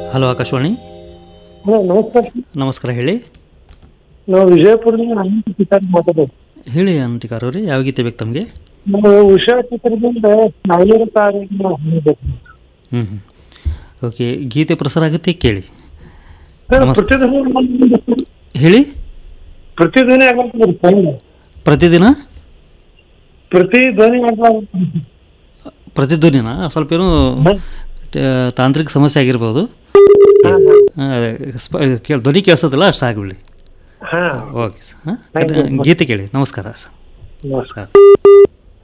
Hello Akashvani hello ನಮಸ್ಕಾರ sir. ನಮಸ್ಕಾರ ಹೇಳಿ ನಾವು ವಿಜಯಪುರದಿಂದ ಅನಂತ ಪಿತಾರ್ ಮಾತಾಡೋದು ಹೇಳಿ ಅನಂತಿಕಾರ ಅವ್ರಿ ಯಾವ ಗೀತೆ ಬೇಕು ತಮಗೆ ನಾವು ಉಷಾ ಚಿತ್ರದಿಂದ ಸಾವಿರ ತಾರೀಕಿನ ಹೊಂದಿದ್ದೇವೆ. ಹ್ಞೂ ಹ್ಞೂ ಓಕೆ ಗೀತೆ ಪ್ರಸಾರ ಆಗುತ್ತೆ ಕೇಳಿ ಸರ್ ನಮಸ್ತೆ. ಪ್ರತಿಧ್ವನಿ ಮಾಡ್ಲಿಕ್ಕೆ ಸರ್. ಹೇಳಿ ಪ್ರತಿಧ್ವನಿ ಆಗಲ್ತದ್ರಿ ಫೋನ್ ಪ್ರತಿದಿನ ಪ್ರತಿ ಧ್ವನಿ ಮಾಡ್ಲಾಗ್ತದೆ. ಪ್ರತಿಧ್ವನಿನ ಸ್ವಲ್ಪ ಏನೋ ಟ- ತಾಂತ್ರಿಕ ಸಮಸ್ಯೆ ಆಗಿರ್ಬೋದು ಹಾ, ಆ, ಸ್ಪ- ಕೇಳ್ ಧ್ವನಿ ಕೇಳಿಸೋದಿಲ್ಲ ಅಷ್ಟು ಆಗಿಬಿಡಿ ಹಾ ಓಕೆ ಸರ್ ಹಾಂ ಗೀತೆ ಕೇಳಿ ನಮಸ್ಕಾರ ಸರ್ ನಮಸ್ಕಾರ ಹಾಂ